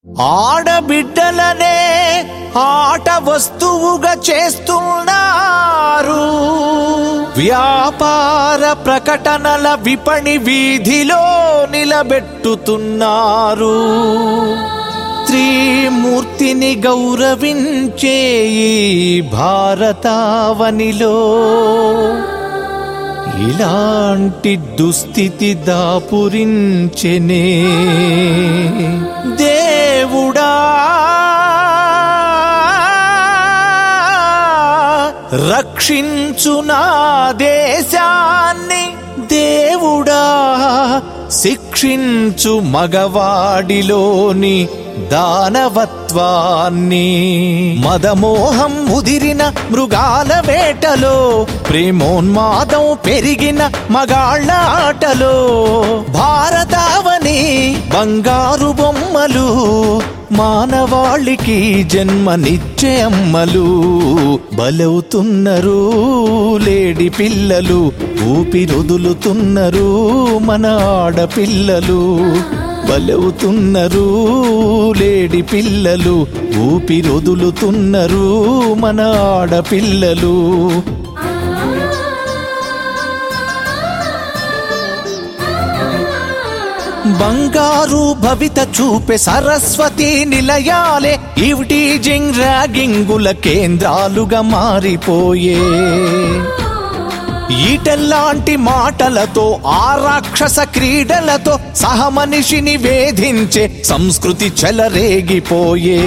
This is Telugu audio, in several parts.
ఆడబిడ్డలనే ఆట వస్తువుగా చేస్తున్నారు వ్యాపార ప్రకటనల విపణి వీధిలో నిలబెట్టుతున్నారు త్రిమూర్తిని గౌరవించే ఈ భారతావనిలో ఇలాంటి దుస్థితి దాపురించెనే దేవుడా రక్షించు నా దేశాన్ని దేవుడా శిక్షించు మగవాడిలోని దానవత్వాన్ని మదమోహం ముదిరిన మృగాల వేటలో ప్రేమోన్మాదం పెరిగిన మగాళ్ళ ఆటలో భారతావని బంగారు బొమ్మలు మానవాళికి జన్మనిచ్చే అమ్మలు బలవుతున్నారు లేడి పిల్లలు ఊపిరొదులుతున్నారు మన ఆడపిల్లలు బలవుతున్నారు లేడి పిల్లలు ఊపిరొదులుతున్నారు మన ఆడపిల్లలు బంగారు భవిత చూపే సరస్వతి నిలయాలే ఈవిటీజింగ్ ర్యాగింగుల కేంద్రాలుగా మారిపోయే ఈటల్లాంటి మాటలతో ఆ రాక్షస క్రీడలతో సహమనిషిని వేధించే సంస్కృతి చెలరేగిపోయే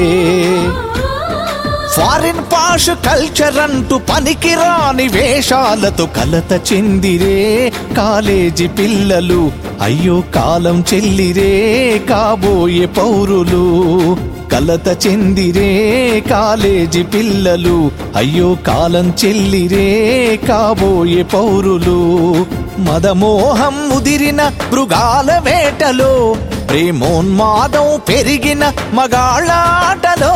ఫారిన్ పాష్ కల్చర్ అంటూ పనికిరాని వేషాలతో కలత చెందిరే కాలేజీ పిల్లలు అయ్యో కాలం చెల్లిరే కాబోయే పౌరులు కలత చెందిరే కాలేజీ పిల్లలు అయ్యో కాలం చెల్లిరే కాబోయే పౌరులు మదమోహం ముదిరిన మృగాల వేటలో ప్రేమోన్మాదం పెరిగిన మగాళ్ళాటలో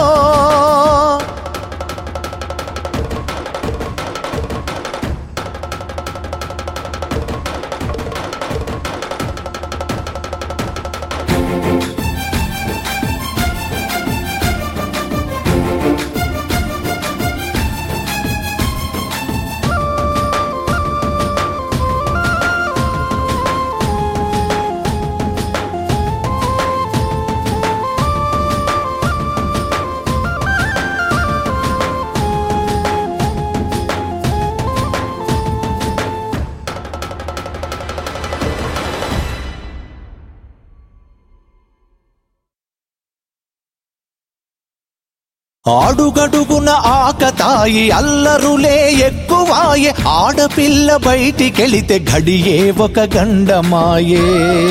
ఆడుగడుగున ఆకతాయి అల్లరులే ఎక్కువాయే ఆడపిల్ల బయటికెళితే ఘడియే ఒక గండమాయే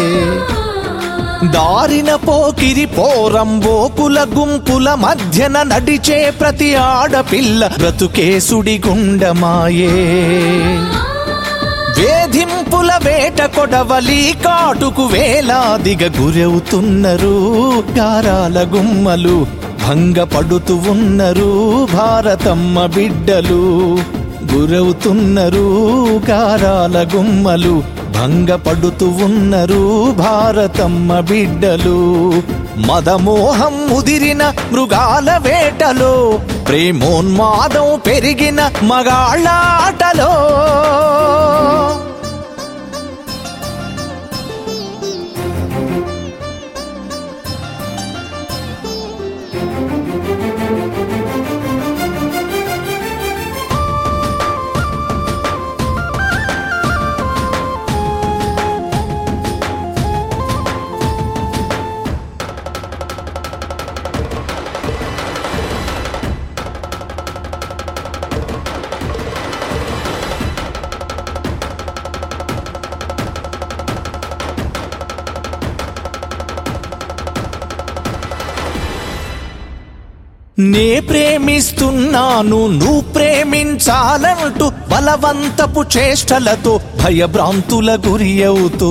దారిన పోకిరి పోరంబోకుల గుంపుల మధ్యన నడిచే ప్రతి ఆడపిల్ల బ్రతుకే సుడిగుండమాయే వేధింపుల వేట కొడవలి కాటుకు వేలాదిగా గురవుతున్నారు గారాల గుమ్మలు భంగపడుతూ ఉన్నారు భారతమ్మ బిడ్డలు గురవుతున్నారు గారాల గుమ్మలు భంగపడుతూ ఉన్నారు భారతమ్మ బిడ్డలు మదమోహం ముదిరిన మృగాల వేటలో ప్రేమోన్మాదం పెరిగిన మగాళ్ళాటలో నే ప్రేమిస్తున్నాను నువ్వు ప్రేమించాలంటూ బలవంతపు చేష్టలతో భయభ్రాంతుల గురి అవుతూ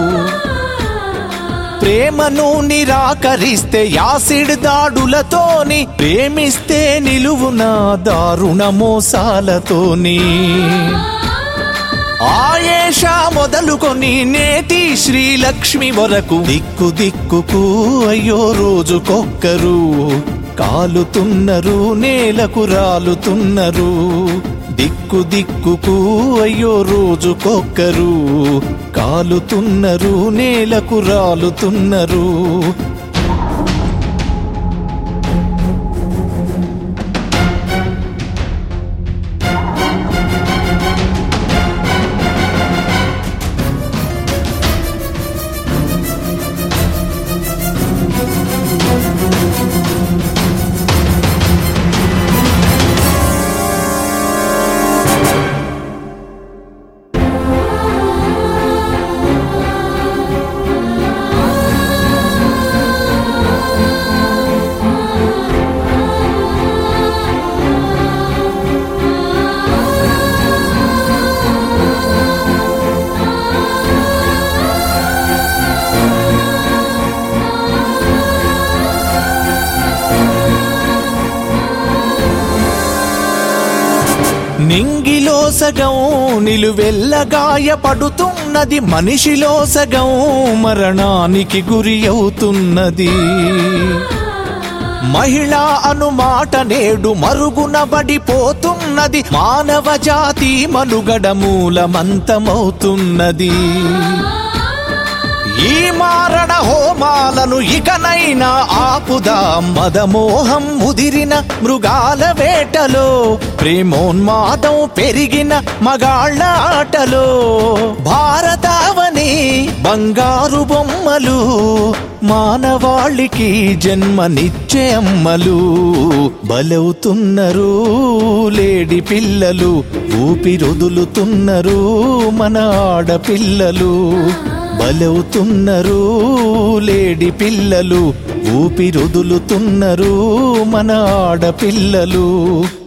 ప్రేమను నిరాకరిస్తే యాసిడ్ దాడులతోని ప్రేమిస్తే నిలువున దారుణ మోసాలతోని ఆయేష మొదలుకొని నేటి శ్రీలక్ష్మి వరకు దిక్కు దిక్కుకు అయ్యో రోజుకొక్కరు కాలుతున్నరు నేలకు రాలుతున్నరు దిక్కు దిక్కుకు అయ్యో రోజుకొక్కరు కాలుతున్నరు నేలకు రాలుతున్నరు నింగిలో సగం నిలువెల్లగాయ పడుతున్నది మనిషిలో సగం మరణానికి గురి అవుతున్నది మహిళ అనుమాట నేడు మరుగున పడిపోతున్నది మానవ జాతి మనుగడ మూలమంతమవుతున్నది ఈ మారణ హోమాలను ఇకనైనా ఆపుదా మదమోహం ముదిరిన మృగాల వేటలో ప్రేమోన్మాదం పెరిగిన మగాళ్ళ ఆటలో భారతావని బంగారు బొమ్మలు మానవాళికి జన్మనిచ్చే అమ్మలు బలవుతున్నారు లేడి పిల్లలు ఊపిరొదులుతున్నారు మన ఆడపిల్లలు బలవుతున్నారు లేడి పిల్లలు ఊపిరొదులుతున్నారు మన ఆడపిల్లలు